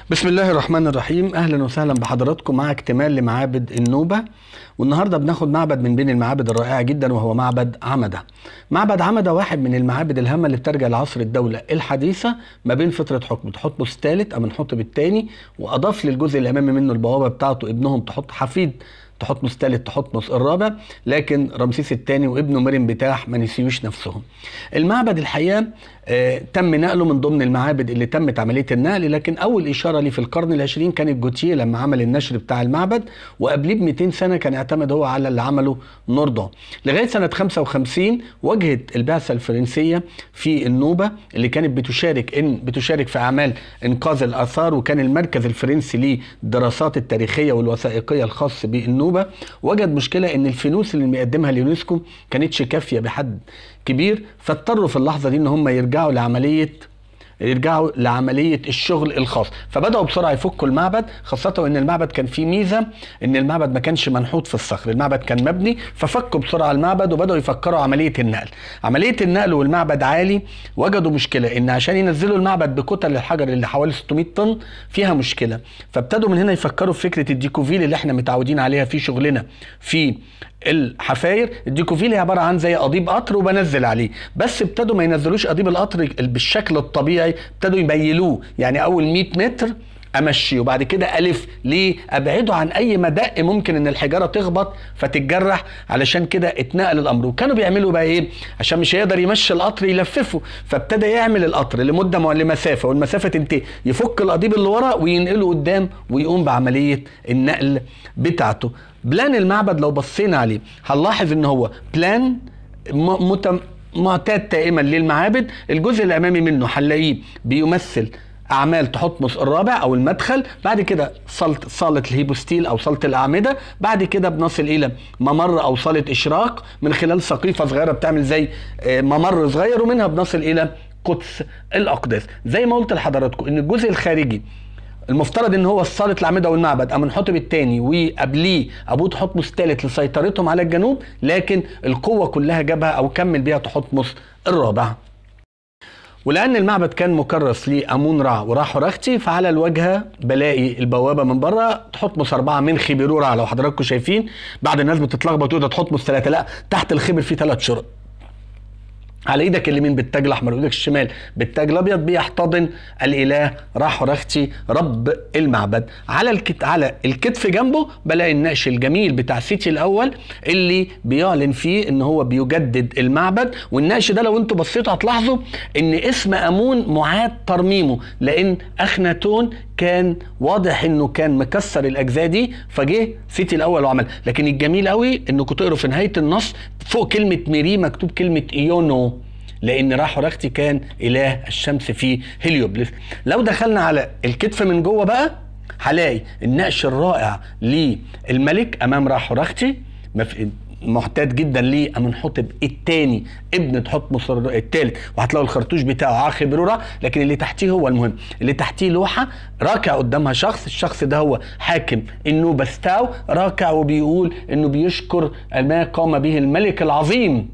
بسم الله الرحمن الرحيم اهلا وسهلا بحضراتكم مع اكتمال لمعابد النوبه والنهارده بناخد معبد من بين المعابد الرائعه جدا وهو معبد عمده. معبد عمده واحد من المعابد الهامه اللي بترجع لعصر الدوله الحديثه ما بين فتره حكم تحتمس الثالث امنحتب الثاني واضاف للجزء الامامي منه البوابه بتاعته ابنهم تحط حفيد تحتمس الثالث تحتمس الرابع لكن رمسيس الثاني وابنه مريم بتاح ما نسيوش نفسهم المعبد الحقيقه آه تم نقله من ضمن المعابد اللي تمت عمليه النقل لكن اول اشاره ليه في القرن العشرين كانت جوتيه لما عمل النشر بتاع المعبد وقبليه ب 200 سنه كان اعتمد هو على اللي عمله نوردون لغايه سنه 55 واجهت البعثه الفرنسيه في النوبه اللي كانت بتشارك ان بتشارك في اعمال انقاذ الاثار وكان المركز الفرنسي للدراسات التاريخيه والوثائقيه الخاص بالنوبه وجد مشكله ان الفلوس اللي بيقدمها اليونسكو كانتش كافيه بحد كبير فاضطروا في اللحظه دي ان هم يرجعوا لعمليه يرجعوا لعمليه الشغل الخاص فبداوا بسرعه يفكوا المعبد خاصه ان المعبد كان فيه ميزه ان المعبد ما كانش منحوت في الصخر المعبد كان مبني ففكوا بسرعه المعبد وبداوا يفكروا عمليه النقل عمليه النقل والمعبد عالي وجدوا مشكله ان عشان ينزلوا المعبد بكتل الحجر اللي حوالي 600 طن فيها مشكله فابتدوا من هنا يفكروا في فكره الديكوفيل اللي احنا متعودين عليها في شغلنا في الحفاير الديكوفيل هي عباره عن زي قضيب قطر وبنزل عليه بس ابتدوا ما ينزلوش قضيب القطر بالشكل الطبيعي ابتدوا يبيلوه يعني اول 100 متر امشي وبعد كده الف ليه ابعده عن اي مدق ممكن ان الحجاره تخبط فتتجرح علشان كده اتنقل الامر وكانوا بيعملوا بقى ايه عشان مش هيقدر يمشي القطر يلففه فابتدى يعمل القطر لمده لمسافه والمسافه تنتهي يفك القضيب اللي ورا وينقله قدام ويقوم بعمليه النقل بتاعته بلان المعبد لو بصينا عليه هنلاحظ ان هو بلان متم معتاد دائما للمعابد الجزء الامامي منه هنلاقيه بيمثل اعمال تحتمس الرابع او المدخل بعد كده صاله صاله الهيبوستيل او صاله الاعمده بعد كده بنصل الى ممر او صاله اشراق من خلال سقيفه صغيره بتعمل زي ممر صغير ومنها بنصل الى قدس الاقداس زي ما قلت لحضراتكم ان الجزء الخارجي المفترض ان هو صاله الاعمده والمعبد امنحتب الثاني وقبليه ابوه تحتمس الثالث لسيطرتهم على الجنوب لكن القوه كلها جابها او كمل بيها تحتمس الرابع ولان المعبد كان مكرس لامون رع ورع حرختي فعلى الواجهه بلاقي البوابه من بره تحتمس اربعه من خبيرو رع لو حضراتكم شايفين بعض الناس بتتلخبط تقول ده تحتمس ثلاثه لا تحت الخبر في ثلاث شرط على ايدك اليمين بالتاج الاحمر وايدك الشمال بالتاج الابيض بيحتضن الاله راحورختي رب المعبد على الكت... على الكتف جنبه بلاقي النقش الجميل بتاع سيتي الاول اللي بيعلن فيه ان هو بيجدد المعبد والنقش ده لو انتوا بصيتوا هتلاحظوا ان اسم امون معاد ترميمه لان اخناتون كان واضح انه كان مكسر الاجزاء دي فجه سيتي الاول وعمل لكن الجميل قوي انكم تقروا في نهايه النص فوق كلمه ميري مكتوب كلمه ايونو لان راحورختي كان اله الشمس في هيليوبلس لو دخلنا على الكتف من جوه بقى هلاقي النقش الرائع للملك امام راحورختي محتاج جدا لامنحتب الثاني ابن تحتمس الثالث وهتلاقوا الخرطوش بتاعه عاخي برورة لكن اللي تحتيه هو المهم اللي تحتيه لوحه راكع قدامها شخص الشخص ده هو حاكم النوبه ستاو راكع وبيقول انه بيشكر ما قام به الملك العظيم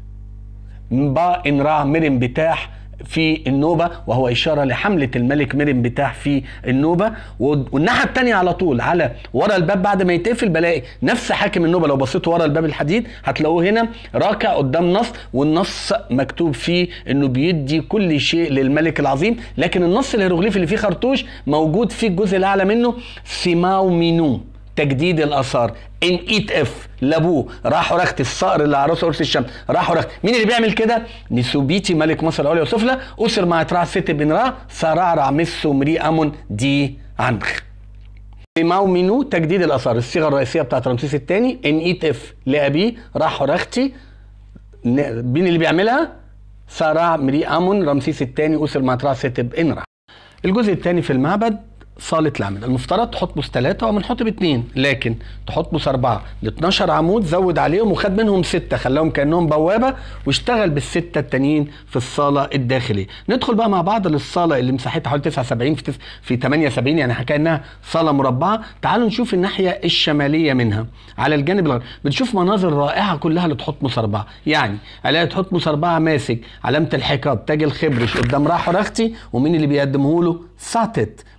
با انرا مرم بتاح في النوبة وهو إشارة لحملة الملك مريم بتاح في النوبة والناحية التانية على طول على ورا الباب بعد ما يتقفل بلاقي نفس حاكم النوبة لو بصيتوا ورا الباب الحديد هتلاقوه هنا راكع قدام نص والنص مكتوب فيه انه بيدي كل شيء للملك العظيم لكن النص الهيروغليفي اللي فيه خرطوش موجود في الجزء الاعلى منه سيماو مينو تجديد الاثار ان ايت اف لابوه راحوا رخت الصقر اللي على راس قرص الشمس راحوا رخت مين اللي بيعمل كده نسوبيتي ملك مصر العليا وسفلى اسر مع ترع ست بن را سرعرع مسو مري امون دي عنخ ماو مينو تجديد الاثار الصيغه الرئيسيه بتاعت رمسيس الثاني ان ايت اف لابيه راحوا رختي مين اللي بيعملها سارع مري امون رمسيس الثاني اسر مع ترع ست بن را الجزء الثاني في المعبد صالة العمد المفترض تحطمس ثلاثة ومنحطب اثنين لكن تحطمس أربعة ل 12 عمود زود عليهم وخد منهم ستة خلاهم كأنهم بوابة واشتغل بالستة التانيين في الصالة الداخلية ندخل بقى مع بعض للصالة اللي مساحتها حوالي 79 في تس... في 78 يعني كأنها صالة مربعة تعالوا نشوف الناحية الشمالية منها على الجانب الغربي بنشوف مناظر رائعة كلها لتحطمس أربعة يعني ألاقي تحطمس أربعة ماسك علامة الحكاب تاج الخبرش قدام راحة رختي ومين اللي بيقدمه له ساتت بتقدم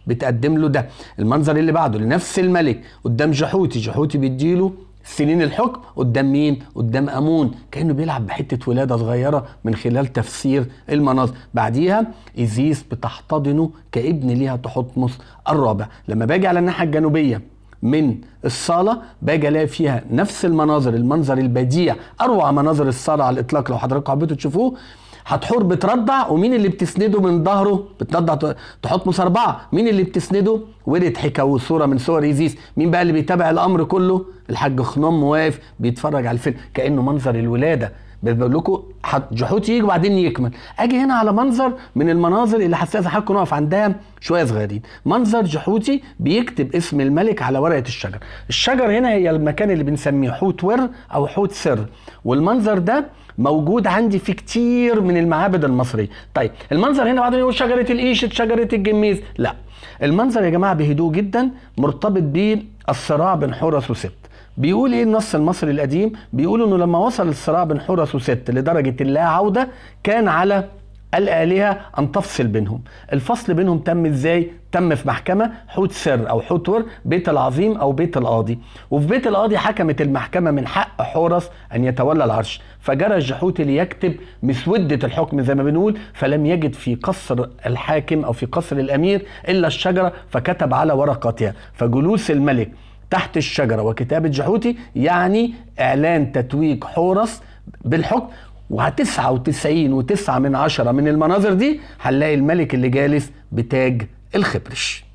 بيقدم له ده المنظر اللي بعده لنفس الملك قدام جحوتي جحوتي بيديله سنين الحكم قدام مين؟ قدام امون كانه بيلعب بحته ولاده صغيره من خلال تفسير المناظر بعديها ايزيس بتحتضنه كابن ليها تحتمس الرابع لما باجي على الناحيه الجنوبيه من الصاله باجي الاقي فيها نفس المناظر المنظر البديع اروع مناظر الصاله على الاطلاق لو حضراتكم حبيتوا تشوفوه هتحور بترضع ومين اللي بتسنده من ظهره بترضع تحط أربعة مين اللي بتسنده ورد حكا وصورة من صور إيزيس مين بقى اللي بيتابع الأمر كله الحاج خنم واقف بيتفرج على الفيلم كأنه منظر الولادة بقول لكم جحوت يجي وبعدين يكمل اجي هنا على منظر من المناظر اللي حساسه حضراتكم نقف عندها شويه صغيرين منظر جحوتي بيكتب اسم الملك على ورقه الشجر الشجر هنا هي المكان اللي بنسميه حوت ور او حوت سر والمنظر ده موجود عندي في كتير من المعابد المصريه طيب المنظر هنا بعدين يقول شجره الايشت شجره الجميز لا المنظر يا جماعه بهدوء جدا مرتبط بالصراع بين حورس وست بيقول ايه النص المصري القديم بيقول انه لما وصل الصراع بين حورس وست لدرجه اللا عوده كان على الآلهة أن تفصل بينهم الفصل بينهم تم إزاي؟ تم في محكمة حوت سر أو حوتور بيت العظيم أو بيت القاضي وفي بيت القاضي حكمت المحكمة من حق حورس أن يتولى العرش فجرى الجحوت ليكتب مسودة الحكم زي ما بنقول فلم يجد في قصر الحاكم أو في قصر الأمير إلا الشجرة فكتب على ورقاتها فجلوس الملك تحت الشجرة وكتابة جحوتي يعني إعلان تتويج حورس بالحكم وهتسعة وتسعين وتسعة من عشرة من المناظر دي هنلاقي الملك اللي جالس بتاج الخبرش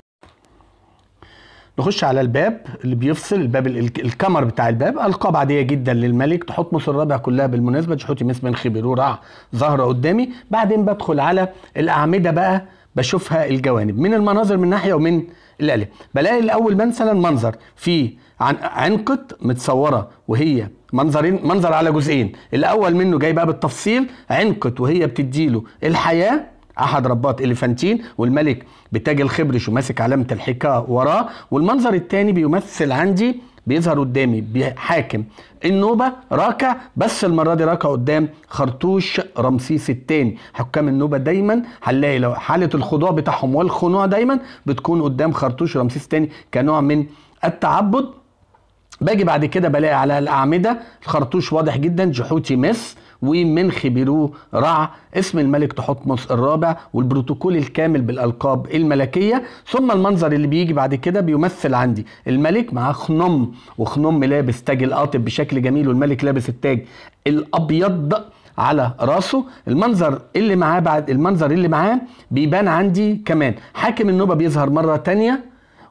نخش على الباب اللي بيفصل الباب الكمر بتاع الباب القاب عاديه جدا للملك تحط الرابع كلها بالمناسبه جحوتي من خبر ورع ظاهره قدامي بعدين بدخل على الاعمده بقى بشوفها الجوانب من المناظر من ناحيه ومن الالف بلاقي الاول مثلا منظر في عنقة متصوره وهي منظرين منظر على جزئين الاول منه جاي بقى بالتفصيل عنقة وهي بتديله الحياه احد رباط اليفانتين والملك بتاج الخبرش وماسك علامه الحكا وراه والمنظر الثاني بيمثل عندي بيظهر قدامي بحاكم النوبة راكع بس المرة دي راكع قدام خرطوش رمسيس الثاني حكام النوبة دايما هنلاقي لو حالة الخضوع بتاعهم والخنوع دايما بتكون قدام خرطوش رمسيس الثاني كنوع من التعبد باجي بعد كده بلاقي على الأعمدة الخرطوش واضح جدا جحوتي مس ومن خبيرو رع اسم الملك تحتمس الرابع والبروتوكول الكامل بالألقاب الملكية ثم المنظر اللي بيجي بعد كده بيمثل عندي الملك مع خنم وخنم لابس تاج القاطب بشكل جميل والملك لابس التاج الأبيض على راسه المنظر اللي معاه بعد المنظر اللي معاه بيبان عندي كمان حاكم النوبة بيظهر مرة تانية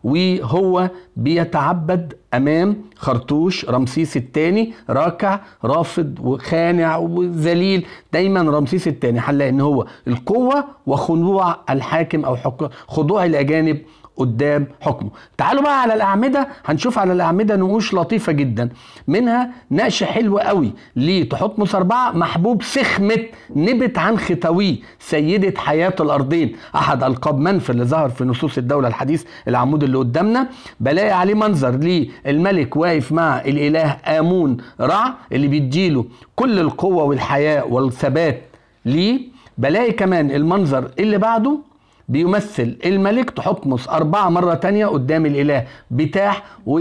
وهو بيتعبد امام خرطوش رمسيس الثاني راكع رافض وخانع وذليل دايما رمسيس الثاني هنلاقي ان هو القوه وخضوع الحاكم او خضوع الاجانب قدام حكمه تعالوا بقى على الأعمدة هنشوف على الأعمدة نقوش لطيفة جدا منها نقش حلو قوي لتحتمس أربعة محبوب سخمة نبت عن ختوي سيدة حياة الأرضين أحد ألقاب منف اللي ظهر في نصوص الدولة الحديث العمود اللي قدامنا بلاقي عليه منظر للملك واقف مع الإله آمون رع اللي بيديله كل القوة والحياة والثبات ليه بلاقي كمان المنظر اللي بعده بيمثل الملك تحتمس أربعة مرة تانية قدام الإله بتاح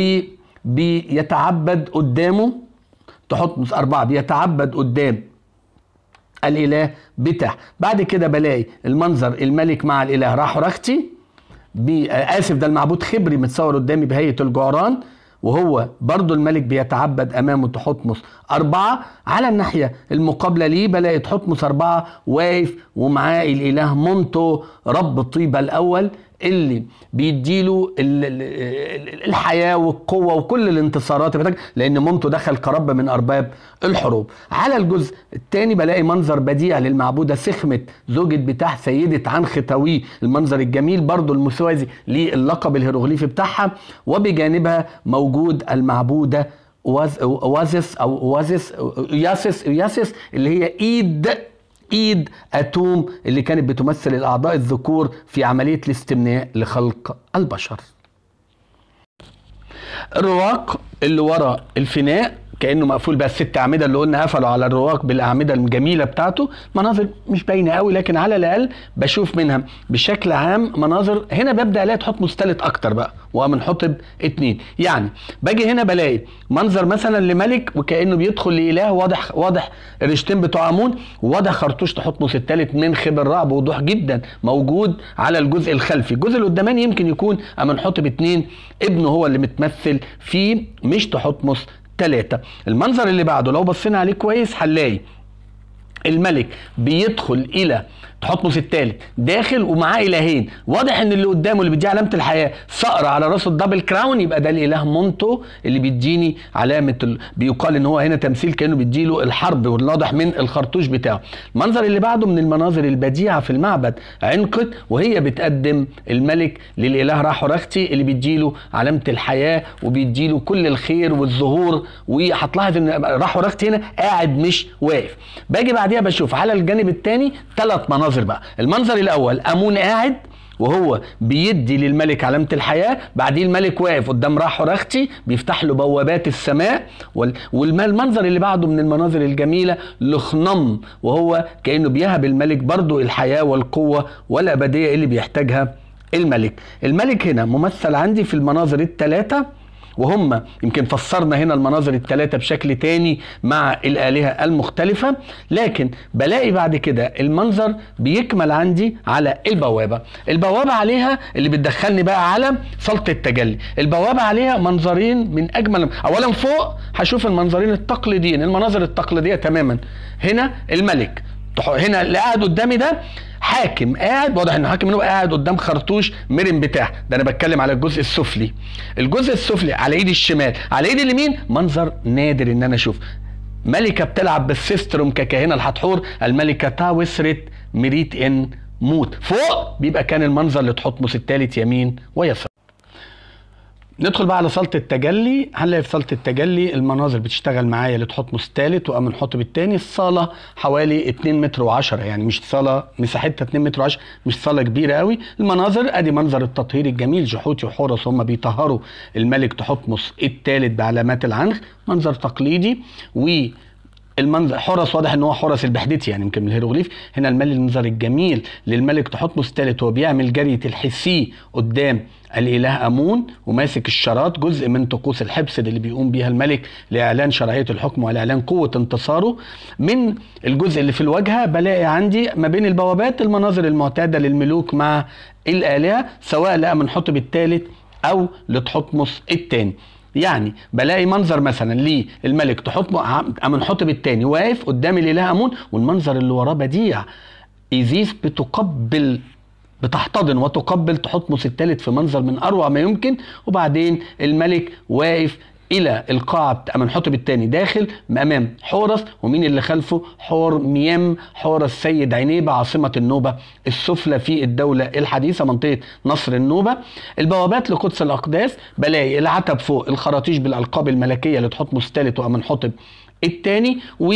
وبيتعبد قدامه تحتمس أربعة بيتعبد قدام الإله بتاح بعد كده بلاقي المنظر الملك مع الإله راح رختي آسف ده المعبود خبري متصور قدامي بهيئة الجعران وهو برضو الملك بيتعبد امامه تحتمس اربعه على الناحيه المقابله ليه بلاقي تحتمس اربعه واقف ومعاه الاله مونتو رب طيبه الاول اللي بيديله الحياه والقوه وكل الانتصارات لان مامته دخل كرب من ارباب الحروب على الجزء الثاني بلاقي منظر بديع للمعبوده سخمه زوجة بتاع سيده عنختوي المنظر الجميل برضو المسوازي للقب الهيروغليفي بتاعها وبجانبها موجود المعبوده اوازيس او اوازيس ياسس ياسس اللي هي ايد ايد اتوم اللي كانت بتمثل الاعضاء الذكور في عمليه الاستمناء لخلق البشر الرواق اللي ورا الفناء كانه مقفول بقى الست اعمده اللي قلنا قفلوا على الرواق بالاعمده الجميله بتاعته مناظر مش باينه قوي لكن على الاقل بشوف منها بشكل عام مناظر هنا ببدا الاقي تحط مستلت اكتر بقى ومن حطب اتنين يعني باجي هنا بلاقي منظر مثلا لملك وكانه بيدخل لاله واضح واضح الرشتين بتوع امون وواضح خرطوش تحطمس الثالث من خبر رعب بوضوح جدا موجود على الجزء الخلفي الجزء اللي قداماني يمكن يكون امن حطب اتنين ابنه هو اللي متمثل فيه مش تحطمس ثلاثة المنظر اللي بعده لو بصينا عليه كويس هنلاقي الملك بيدخل الى تحتمس الثالث داخل ومعاه الهين واضح ان اللي قدامه اللي بيديه علامه الحياه صقر على راسه الدبل كراون يبقى ده الاله مونتو اللي بيديني علامه ال... بيقال ان هو هنا تمثيل كانه بيديله الحرب والواضح من الخرطوش بتاعه المنظر اللي بعده من المناظر البديعه في المعبد عنقت وهي بتقدم الملك للاله راحورختي اللي بيديله علامه الحياه وبيديله كل الخير والظهور وهتلاحظ ان راحورختي هنا قاعد مش واقف باجي بعديها بشوف على الجانب الثاني ثلاث مناظر بقى المنظر الاول امون قاعد وهو بيدي للملك علامة الحياة بعدين الملك واقف قدام راح رختي بيفتح له بوابات السماء والمنظر اللي بعده من المناظر الجميلة لخنم وهو كأنه بيهب الملك برضو الحياة والقوة والأبدية اللي بيحتاجها الملك الملك هنا ممثل عندي في المناظر الثلاثة وهم يمكن فسرنا هنا المناظر الثلاثة بشكل تاني مع الآلهة المختلفة لكن بلاقي بعد كده المنظر بيكمل عندي على البوابة البوابة عليها اللي بتدخلني بقى على صالة التجلي البوابة عليها منظرين من أجمل أولا فوق هشوف المنظرين التقليديين المناظر التقليدية تماما هنا الملك هنا اللي قاعد قدامي ده حاكم قاعد واضح ان حاكم هو قاعد قدام خرطوش مرن بتاع ده انا بتكلم على الجزء السفلي الجزء السفلي على ايدي الشمال على ايدي اليمين منظر نادر ان انا اشوف ملكه بتلعب بالسيستروم ككاهنه الحتحور الملكه تاوسرت مريت ان موت فوق بيبقى كان المنظر لتحتمس الثالث يمين ويسار ندخل بقى على صاله التجلي هنلاقي في صاله التجلي المناظر بتشتغل معايا لتحتمس الثالث وامن حطب الثاني الصاله حوالي 2 متر و10 يعني مش صاله مساحتها 2 متر و10 مش صاله كبيره قوي المناظر ادي منظر التطهير الجميل جحوتي وحورس هم بيطهروا الملك تحتمس الثالث بعلامات العنخ منظر تقليدي و المنظر حرس واضح ان هو حرس البحدتي يعني يمكن من الهيروغليف هنا المال المنظر الجميل للملك تحتمس الثالث وهو بيعمل جريه الحسي قدام الاله امون وماسك الشراط جزء من طقوس الحبس اللي بيقوم بيها الملك لاعلان شرعيه الحكم واعلان قوه انتصاره من الجزء اللي في الواجهه بلاقي عندي ما بين البوابات المناظر المعتاده للملوك مع الالهه سواء لامن حطب الثالث او لتحتمس الثاني يعني بلاقي منظر مثلا للملك تحط امن حطب الثاني واقف قدام الاله امون والمنظر اللي وراه بديع ايزيس بتقبل بتحتضن وتقبل تحتمس الثالث في منظر من اروع ما يمكن وبعدين الملك واقف الى القاعه امن حطب الثاني داخل امام حورس ومين اللي خلفه حور ميام حورس سيد عنيبه عاصمه النوبه السفلى في الدوله الحديثه منطقه نصر النوبه البوابات لقدس الاقداس بلاقي العتب فوق الخراطيش بالالقاب الملكيه لتحتمس الثالث وامن حطب الثاني و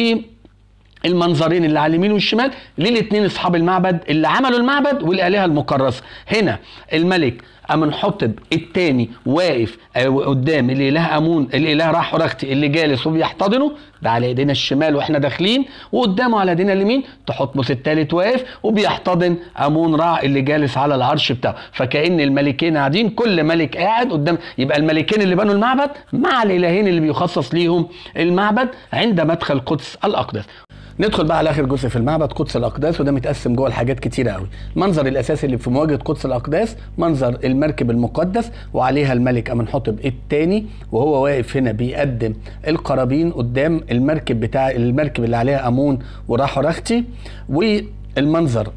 المنظرين اللي على اليمين والشمال للاثنين اصحاب المعبد اللي عملوا المعبد والالهه المكرسه هنا الملك امنحطب الثاني واقف قدام الاله امون الاله راح رختي اللي جالس وبيحتضنه ده على ايدينا الشمال واحنا داخلين وقدامه على ايدينا اليمين تحتمس الثالث واقف وبيحتضن امون رع اللي جالس على العرش بتاعه فكأن الملكين قاعدين كل ملك قاعد قدام يبقى الملكين اللي بنوا المعبد مع الالهين اللي بيخصص ليهم المعبد عند مدخل قدس الاقدس ندخل بقى على اخر جزء في المعبد قدس الاقداس وده متقسم جوه لحاجات كتيره قوي المنظر الاساسي اللي في مواجهه قدس الاقداس منظر المركب المقدس وعليها الملك امنحتب الثاني وهو واقف هنا بيقدم القرابين قدام المركب بتاع المركب اللي عليها امون وراح رختي والمنظر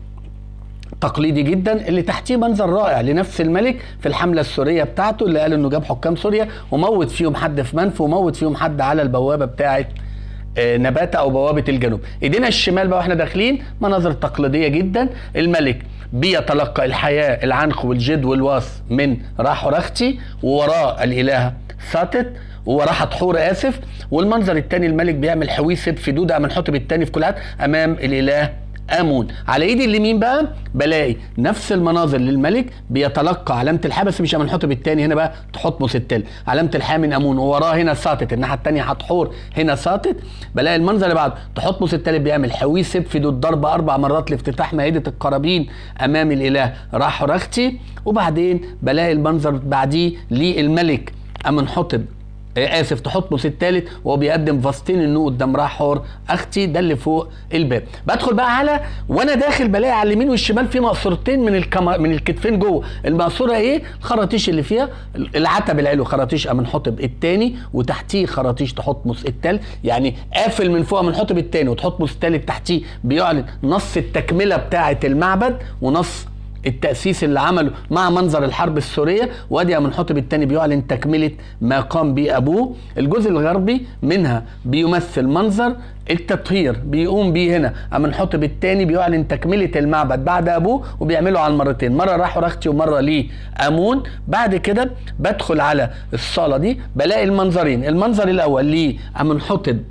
تقليدي جدا اللي تحتيه منظر رائع لنفس الملك في الحمله السوريه بتاعته اللي قال انه جاب حكام سوريا وموت فيهم حد في منف وموت فيهم حد على البوابه بتاعه آه، نباتة او بوابه الجنوب ايدينا الشمال بقى واحنا داخلين مناظر تقليديه جدا الملك بيتلقى الحياه العنخ والجد والواس من راح رختي ووراه الاله ساتت ووراه حتحور اسف والمنظر الثاني الملك بيعمل حويسب في دوده من حطب الثاني في كل امام الاله امون على ايدي اليمين بقى بلاقي نفس المناظر للملك بيتلقى علامه الحاء بس مش امنحتب الثاني هنا بقى تحتمس التالي علامه الحاء من امون ووراه هنا ساطت الناحيه الثانيه حتحور هنا ساطت بلاقي المنظر اللي بعده تحتمس التالي بيعمل حوي سبفد الضرب اربع مرات لافتتاح مائده القرابين امام الاله راح رختي وبعدين بلاقي المنظر بعديه للملك امنحتب آه، اسف تحتمس الثالث وهو بيقدم فاستين النو قدام راحور اختي ده اللي فوق الباب بدخل بقى على وانا داخل بلاقي على اليمين والشمال في مقصورتين من الكما من الكتفين جوه المقصوره ايه الخراطيش اللي فيها العتب العلو خراطيش امنحتب الثاني وتحتيه خراطيش تحتمس الثالث يعني قافل من فوق امنحتب الثاني وتحتمس الثالث تحتيه بيعلن نص التكمله بتاعه المعبد ونص التأسيس اللي عمله مع منظر الحرب السورية وادي أمنحتب الثاني بيعلن تكملة ما قام به أبوه الجزء الغربي منها بيمثل منظر التطهير بيقوم بيه هنا أمنحتب الثاني بيعلن تكملة المعبد بعد أبوه وبيعمله على المرتين مرة راحوا رختي ومرة ليه أمون بعد كده بدخل على الصالة دي بلاقي المنظرين المنظر الأول ليه أمنحتب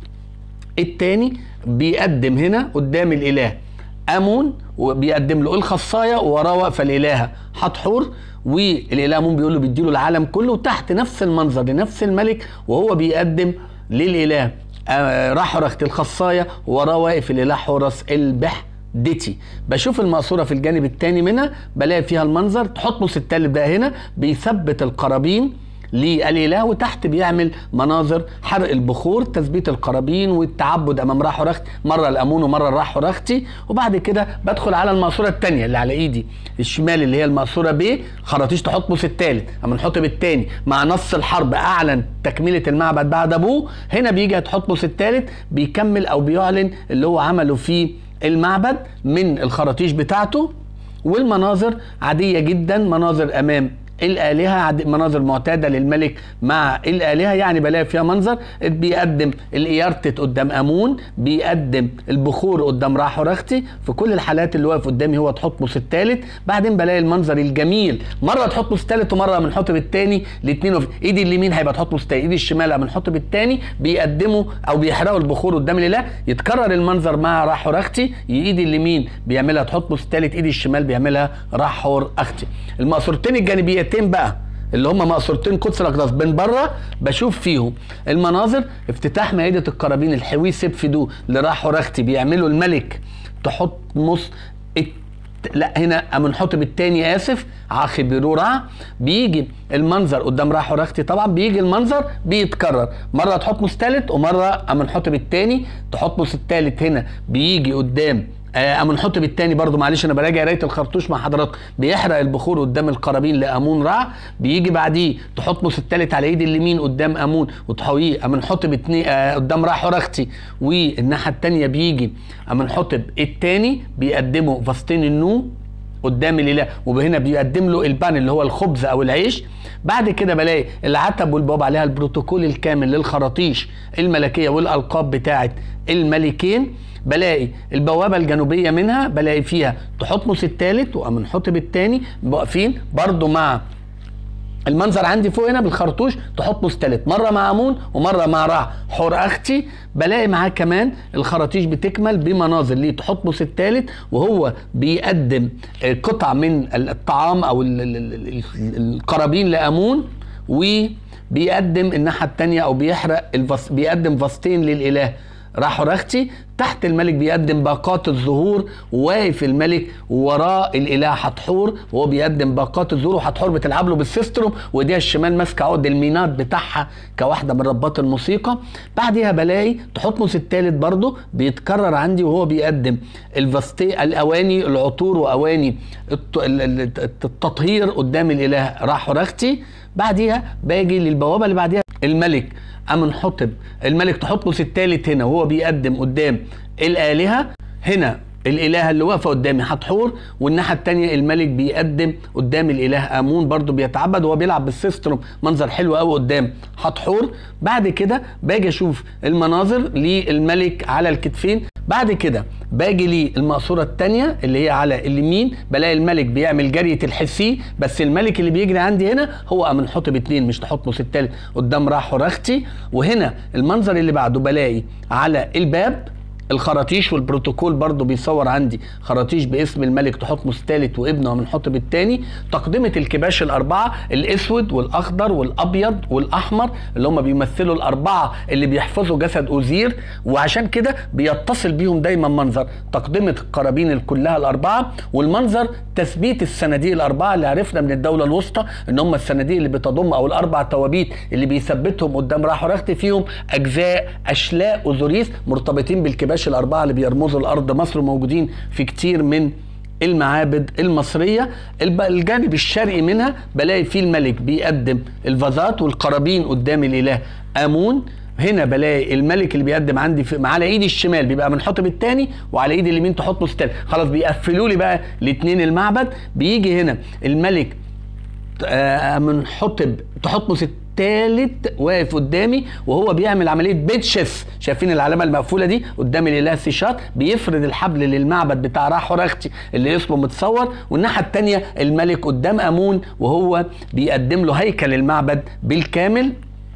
الثاني بيقدم هنا قدام الإله امون وبيقدم له الخصايه ووراه واقفه الالهه حتحور والاله امون بيقول له بيديله العالم كله وتحت نفس المنظر لنفس الملك وهو بيقدم للاله آه راح رخت الخصايه وراه واقف الاله حورس البح ديتي بشوف المقصورة في الجانب الثاني منها بلاقي فيها المنظر تحط التالت ده هنا بيثبت القرابين للاله وتحت بيعمل مناظر حرق البخور تثبيت القرابين والتعبد امام راح رخت مره الامون ومره الراح رختي وبعد كده بدخل على المقصوره الثانيه اللي على ايدي الشمال اللي هي المقصوره ب خراطيش تحتمس الثالث اما نحطب الثاني مع نص الحرب اعلن تكمله المعبد بعد ابوه هنا بيجي تحتمس الثالث بيكمل او بيعلن اللي هو عمله في المعبد من الخراطيش بتاعته والمناظر عاديه جدا مناظر امام الالهه مناظر معتاده للملك مع الالهه يعني بلاقي فيها منظر بيقدم الايارتت قدام امون بيقدم البخور قدام راحورختي في كل الحالات اللي واقف قدامي هو تحطمس الثالث بعدين بلاقي المنظر الجميل مره تحطمس الثالث ومره من حطب الثاني الاثنين ايدي اليمين هيبقى تحطمس الثاني ايدي الشمال من حطب الثاني بيقدموا او بيحرقوا البخور قدام الاله يتكرر المنظر مع راحورختي ايدي اليمين بيعملها تحطمس الثالث ايدي الشمال بيعملها راحور اختي المقصورتين الجانبيتين مقصورتين بقى اللي هم مقصورتين قدس الاقداس من بره بشوف فيهم المناظر افتتاح مائده القرابين الحوي سيب فدو اللي راحوا رختي بيعملوا الملك تحط مص لا هنا امنحتب الثاني اسف عاخي بيرورع بيجي المنظر قدام راحوا رختي طبعا بيجي المنظر بيتكرر مره تحط مس ثالث ومره امنحتب الثاني تحط مس الثالث هنا بيجي قدام آه، امون حطب الثاني برضو معلش انا براجع قرايه الخرطوش مع حضراتكم بيحرق البخور قدام القرابين لامون رع بيجي بعديه تحطمس الثالث على ايد اليمين قدام امون وتحويه امون حطب اتنين آه قدام راح حرختي والناحيه الثانيه بيجي امون حطب الثاني بيقدمه فاستين النو قدام الاله وهنا بيقدم له البان اللي هو الخبز او العيش بعد كده بلاقي العتب والبواب عليها البروتوكول الكامل للخراطيش الملكيه والالقاب بتاعه الملكين بلاقي البوابه الجنوبيه منها بلاقي فيها تحتمس الثالث وامنحتب الثاني واقفين برضو مع المنظر عندي فوق هنا بالخرطوش تحتمس ثالث مره مع امون ومره مع رع حور اختي بلاقي معاه كمان الخراطيش بتكمل بمناظر ليه تحتمس الثالث وهو بيقدم قطع من الطعام او القرابين لامون وبيقدم الناحيه الثانيه او بيحرق الفص بيقدم فاستين للاله راحوا رختي تحت الملك بيقدم باقات الظهور وواقف الملك وراه الاله حتحور وهو بيقدم باقات الظهور وحتحور بتلعب له بالسيستروم وايديها الشمال ماسكه عقد المينات بتاعها كواحده من رباط الموسيقى بعديها بلاقي تحتمس الثالث برضه بيتكرر عندي وهو بيقدم الفاستي الاواني العطور واواني التطهير قدام اله راحوا رختي بعديها باجي للبوابه اللي بعديها الملك امنحتب الملك تحتمس الثالث هنا وهو بيقدم قدام الالهه هنا الالهه اللي واقفه قدامي حتحور والناحيه الثانيه الملك بيقدم قدام الاله امون برضو بيتعبد وهو بيلعب بالسيستروم منظر حلو قوي قدام حتحور بعد كده باجي اشوف المناظر للملك على الكتفين بعد كده باجي لي المقصوره الثانيه اللي هي على اليمين بلاقي الملك بيعمل جريه الحسي بس الملك اللي بيجري عندي هنا هو امنحتب اتنين مش تحتمس الثالث قدام راح رختي وهنا المنظر اللي بعده بلاقي على الباب الخراطيش والبروتوكول برضو بيصور عندي خراطيش باسم الملك تحتمس الثالث وابنه منحوتب الثاني تقدمة الكباش الأربعة الأسود والأخضر والأبيض والأحمر اللي هم بيمثلوا الأربعة اللي بيحفظوا جسد أوزير وعشان كده بيتصل بيهم دايما منظر تقدمة القرابين كلها الأربعة والمنظر تثبيت الصناديق الأربعة اللي عرفنا من الدولة الوسطى إن هم الصناديق اللي بتضم أو الأربع توابيت اللي بيثبتهم قدام راح ورختي فيهم أجزاء أشلاء أوزوريس مرتبطين بالكباش الأربعة اللي بيرمزوا الأرض مصر موجودين في كتير من المعابد المصرية الب- الجانب الشرقي منها بلاقي فيه الملك بيقدم الفازات والقرابين قدام الإله آمون هنا بلاقي الملك اللي بيقدم عندي في على ايدي الشمال بيبقى منحوتب الثاني وعلى ايدي اليمين تحتمس الثالث خلاص بيقفلوا لي بقى الاثنين المعبد بيجي هنا الملك آه، منحتب تحتمس الثالث واقف قدامي وهو بيعمل عمليه بيتشس شايفين العلامه المقفوله دي قدام الاله سيشات بيفرد الحبل للمعبد بتاع راح ورختي اللي اسمه متصور والناحيه الثانيه الملك قدام امون وهو بيقدم له هيكل المعبد بالكامل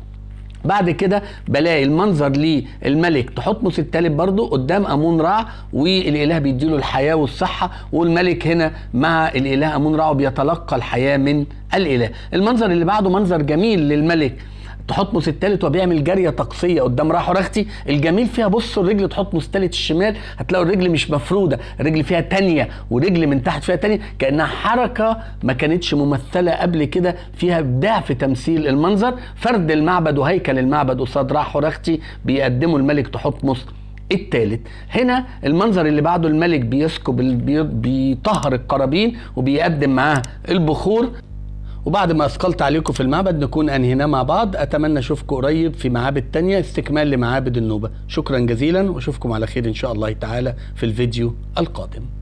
بعد كده بلاقي المنظر للملك تحتمس الثالث برضه قدام امون رع والاله بيديله الحياه والصحه والملك هنا مع الاله امون رع وبيتلقى الحياه من الاله المنظر اللي بعده منظر جميل للملك تحتمس الثالث وبيعمل جاريه طقسيه قدام راح ورختي الجميل فيها بصوا الرجل تحتمس الثالث الشمال هتلاقوا الرجل مش مفروده الرجل فيها تانية ورجل من تحت فيها تانية كانها حركه ما كانتش ممثله قبل كده فيها ابداع في تمثيل المنظر فرد المعبد وهيكل المعبد قصاد راح ورختي بيقدمه الملك تحتمس الثالث هنا المنظر اللي بعده الملك بيسكب ال- بي- بيطهر القرابين وبيقدم معاه البخور وبعد ما اثقلت عليكم في المعبد نكون انهيناه مع بعض اتمنى اشوفكم قريب في معابد تانية استكمال لمعابد النوبة شكرا جزيلا واشوفكم على خير ان شاء الله تعالى في الفيديو القادم